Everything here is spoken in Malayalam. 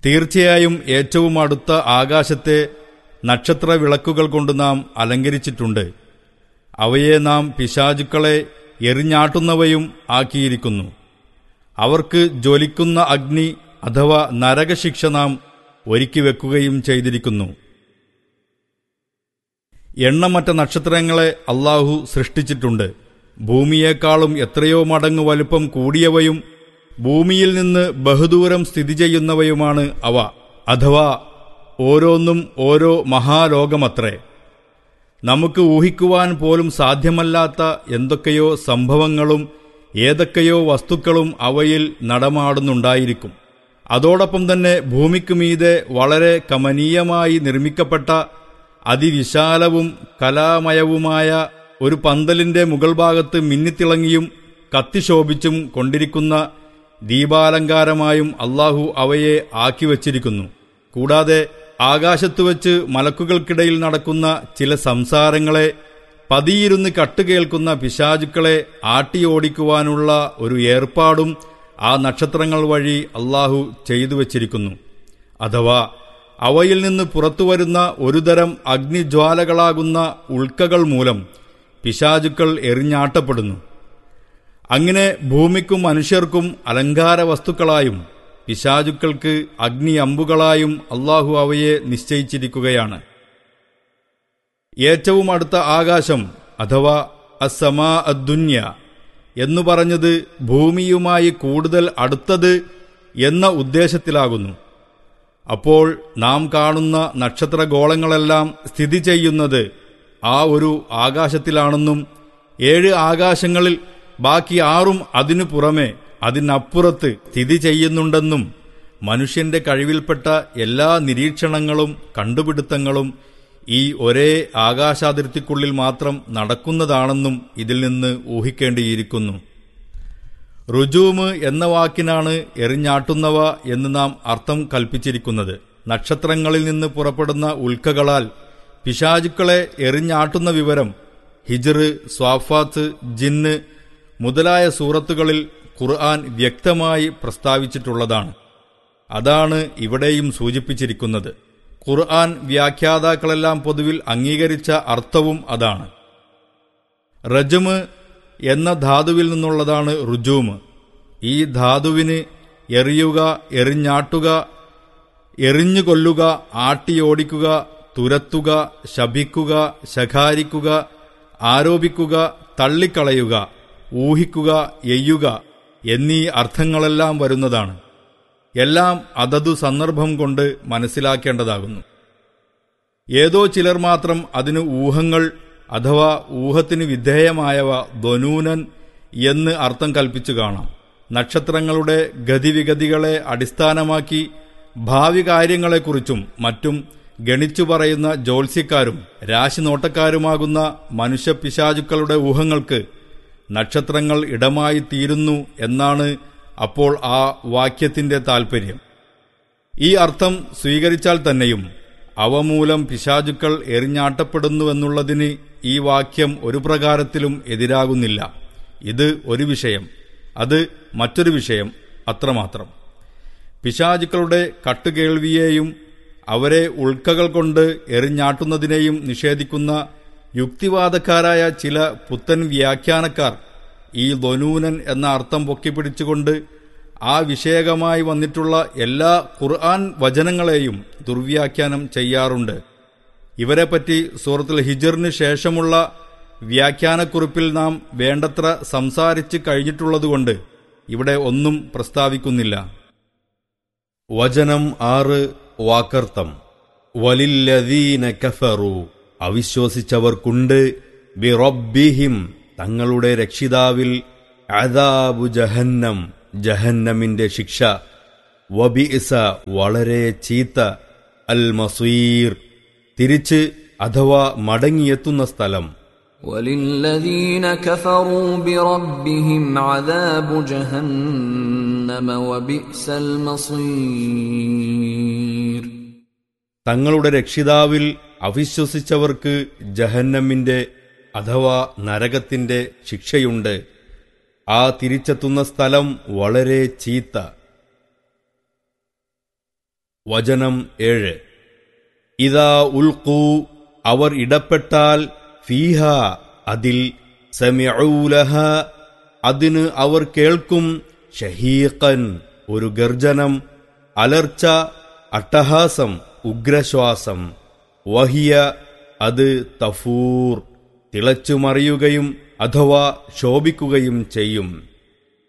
തീർച്ചയായും ഏറ്റവും അടുത്ത ആകാശത്തെ നക്ഷത്ര വിളക്കുകൾ കൊണ്ട് നാം അലങ്കരിച്ചിട്ടുണ്ട് അവയെ നാം പിശാചുക്കളെ എറിഞ്ഞാട്ടുന്നവയും ആക്കിയിരിക്കുന്നു അവർക്ക് ജ്വലിക്കുന്ന അഗ്നി അഥവാ നരകശിക്ഷ നാം ഒരുക്കി വെക്കുകയും ചെയ്തിരിക്കുന്നു എണ്ണമറ്റ നക്ഷത്രങ്ങളെ അള്ളാഹു സൃഷ്ടിച്ചിട്ടുണ്ട് ഭൂമിയേക്കാളും എത്രയോ മടങ്ങ് വലുപ്പം കൂടിയവയും ഭൂമിയിൽ നിന്ന് ബഹുദൂരം സ്ഥിതി ചെയ്യുന്നവയുമാണ് അവ അഥവാ ഓരോന്നും ഓരോ മഹാലോകമത്രേ നമുക്ക് ഊഹിക്കുവാൻ പോലും സാധ്യമല്ലാത്ത എന്തൊക്കെയോ സംഭവങ്ങളും ഏതൊക്കെയോ വസ്തുക്കളും അവയിൽ നടമാടുന്നുണ്ടായിരിക്കും അതോടൊപ്പം തന്നെ ഭൂമിക്ക് മീതെ വളരെ കമനീയമായി നിർമ്മിക്കപ്പെട്ട അതിവിശാലവും കലാമയവുമായ ഒരു പന്തലിന്റെ മുകൾ ഭാഗത്ത് മിന്നിത്തിളങ്ങിയും കത്തിശോഭിച്ചും കൊണ്ടിരിക്കുന്ന ദീപാലങ്കാരമായും അള്ളാഹു അവയെ ആക്കിവച്ചിരിക്കുന്നു കൂടാതെ ആകാശത്ത് വച്ച് മലക്കുകൾക്കിടയിൽ നടക്കുന്ന ചില സംസാരങ്ങളെ പതിയിരുന്ന് കട്ടുകേൾക്കുന്ന പിശാചുക്കളെ ആട്ടിയോടിക്കുവാനുള്ള ഒരു ഏർപ്പാടും ആ നക്ഷത്രങ്ങൾ വഴി അള്ളാഹു ചെയ്തു വച്ചിരിക്കുന്നു അഥവാ അവയിൽ നിന്ന് പുറത്തുവരുന്ന ഒരുതരം അഗ്നിജ്വാലകളാകുന്ന ഉൾക്കകൾ മൂലം പിശാചുക്കൾ എറിഞ്ഞാട്ടപ്പെടുന്നു അങ്ങനെ ഭൂമിക്കും മനുഷ്യർക്കും അലങ്കാര വസ്തുക്കളായും പിശാചുക്കൾക്ക് അഗ്നി അമ്പുകളായും അള്ളാഹു അവയെ നിശ്ചയിച്ചിരിക്കുകയാണ് ഏറ്റവും അടുത്ത ആകാശം അഥവാ അസമാ അദ്ദുന്യ എന്നു പറഞ്ഞത് ഭൂമിയുമായി കൂടുതൽ അടുത്തത് എന്ന ഉദ്ദേശത്തിലാകുന്നു അപ്പോൾ നാം കാണുന്ന നക്ഷത്രഗോളങ്ങളെല്ലാം സ്ഥിതി ചെയ്യുന്നത് ആ ഒരു ആകാശത്തിലാണെന്നും ഏഴ് ആകാശങ്ങളിൽ ബാക്കി ആറും അതിനു പുറമെ അതിനപ്പുറത്ത് സ്ഥിതി ചെയ്യുന്നുണ്ടെന്നും മനുഷ്യന്റെ കഴിവിൽപ്പെട്ട എല്ലാ നിരീക്ഷണങ്ങളും കണ്ടുപിടുത്തങ്ങളും ഈ ഒരേ ആകാശാതിർത്തിക്കുള്ളിൽ മാത്രം നടക്കുന്നതാണെന്നും ഇതിൽ നിന്ന് ഊഹിക്കേണ്ടിയിരിക്കുന്നു റുജൂമ് എന്ന വാക്കിനാണ് എറിഞ്ഞാട്ടുന്നവ എന്ന് നാം അർത്ഥം കൽപ്പിച്ചിരിക്കുന്നത് നക്ഷത്രങ്ങളിൽ നിന്ന് പുറപ്പെടുന്ന ഉൽക്കകളാൽ പിശാചുക്കളെ എറിഞ്ഞാട്ടുന്ന വിവരം ഹിജർ സ്വാഫാത്ത് ജിന്ന് മുതലായ സൂറത്തുകളിൽ ഖുർആൻ വ്യക്തമായി പ്രസ്താവിച്ചിട്ടുള്ളതാണ് അതാണ് ഇവിടെയും സൂചിപ്പിച്ചിരിക്കുന്നത് ഖുർആൻ വ്യാഖ്യാതാക്കളെല്ലാം പൊതുവിൽ അംഗീകരിച്ച അർത്ഥവും അതാണ് റജമ് എന്ന ധാതുവിൽ നിന്നുള്ളതാണ് റുജൂമ് ഈ ധാതുവിന് എറിയുക എറിഞ്ഞാട്ടുക എറിഞ്ഞു കൊല്ലുക ആട്ടിയോടിക്കുക തുരത്തുക ശപിക്കുക ശകാരിക്കുക ആരോപിക്കുക തള്ളിക്കളയുക ഊഹിക്കുക എയ്യുക എന്നീ അർത്ഥങ്ങളെല്ലാം വരുന്നതാണ് എല്ലാം അതതു സന്ദർഭം കൊണ്ട് മനസ്സിലാക്കേണ്ടതാകുന്നു ഏതോ ചിലർ മാത്രം അതിന് ഊഹങ്ങൾ അഥവാ ഊഹത്തിന് വിധേയമായവ ധ്വനൂനൻ എന്ന് അർത്ഥം കൽപ്പിച്ചു കാണാം നക്ഷത്രങ്ങളുടെ ഗതിവിഗതികളെ അടിസ്ഥാനമാക്കി ഭാവി കാര്യങ്ങളെക്കുറിച്ചും മറ്റും ഗണിച്ചു പറയുന്ന ജ്യോത്സ്യക്കാരും രാശിനോട്ടക്കാരുമാകുന്ന മനുഷ്യപിശാചുക്കളുടെ ഊഹങ്ങൾക്ക് നക്ഷത്രങ്ങൾ ഇടമായി തീരുന്നു എന്നാണ് അപ്പോൾ ആ വാക്യത്തിന്റെ താൽപ്പര്യം ഈ അർത്ഥം സ്വീകരിച്ചാൽ തന്നെയും അവ മൂലം പിശാചുക്കൾ എറിഞ്ഞാട്ടപ്പെടുന്നുവെന്നുള്ളതിന് ഈ വാക്യം ഒരു പ്രകാരത്തിലും എതിരാകുന്നില്ല ഇത് ഒരു വിഷയം അത് മറ്റൊരു വിഷയം അത്രമാത്രം പിശാചുക്കളുടെ കട്ടുകേൾവിയെയും അവരെ ഉൾക്കകൾ കൊണ്ട് എറിഞ്ഞാട്ടുന്നതിനെയും നിഷേധിക്കുന്ന യുക്തിവാദക്കാരായ ചില പുത്തൻ വ്യാഖ്യാനക്കാർ ഈ ധനൂനൻ എന്ന അർത്ഥം പൊക്കിപ്പിടിച്ചുകൊണ്ട് ആ വിഷയകമായി വന്നിട്ടുള്ള എല്ലാ ഖുർആൻ വചനങ്ങളെയും ദുർവ്യാഖ്യാനം ചെയ്യാറുണ്ട് ഇവരെപ്പറ്റി സൂറത്തുൽ ഹിജറിന് ശേഷമുള്ള വ്യാഖ്യാനക്കുറിപ്പിൽ നാം വേണ്ടത്ര സംസാരിച്ച് കഴിഞ്ഞിട്ടുള്ളതുകൊണ്ട് ഇവിടെ ഒന്നും പ്രസ്താവിക്കുന്നില്ല വചനം ആറ് വാക്കർത്തം വലില്ലദീന കഫറു അവിശ്വസിച്ചവർക്കുണ്ട് ബിറബ്ബിഹിം തങ്ങളുടെ രക്ഷിതാവിൽ അദാബു ജഹന്നം ജഹന്നമിന്റെ ശിക്ഷ വബിഇസ വളരെ ചീത്ത അൽ മസീർ തിരിച്ച് അഥവാ മടങ്ങിയെത്തുന്ന സ്ഥലം وللذين كفروا بربهم عذاب جهنم وبئس المصير തങ്ങളുടെ രക്ഷിതാവിൽ അവിശ്വസിച്ചവർക്ക് ജഹന്നമിന്റെ അഥവാ നരകത്തിന്റെ ശിക്ഷയുണ്ട് ആ തിരിച്ചെത്തുന്ന സ്ഥലം വളരെ ചീത്ത വചനം ഏഴ് ഇതാ ഉൽക്കൂ അവർ ഇടപെട്ടാൽ ഫീഹ അതിൽ സമയഊലഹ അതിന് അവർ കേൾക്കും ഷഹീഖൻ ഒരു ഗർജനം അലർച്ച അട്ടഹാസം ഉഗ്രശ്വാസം വഹിയ അത് തഫൂർ തിളച്ചുമറിയുകയും അഥവാ ശോഭിക്കുകയും ചെയ്യും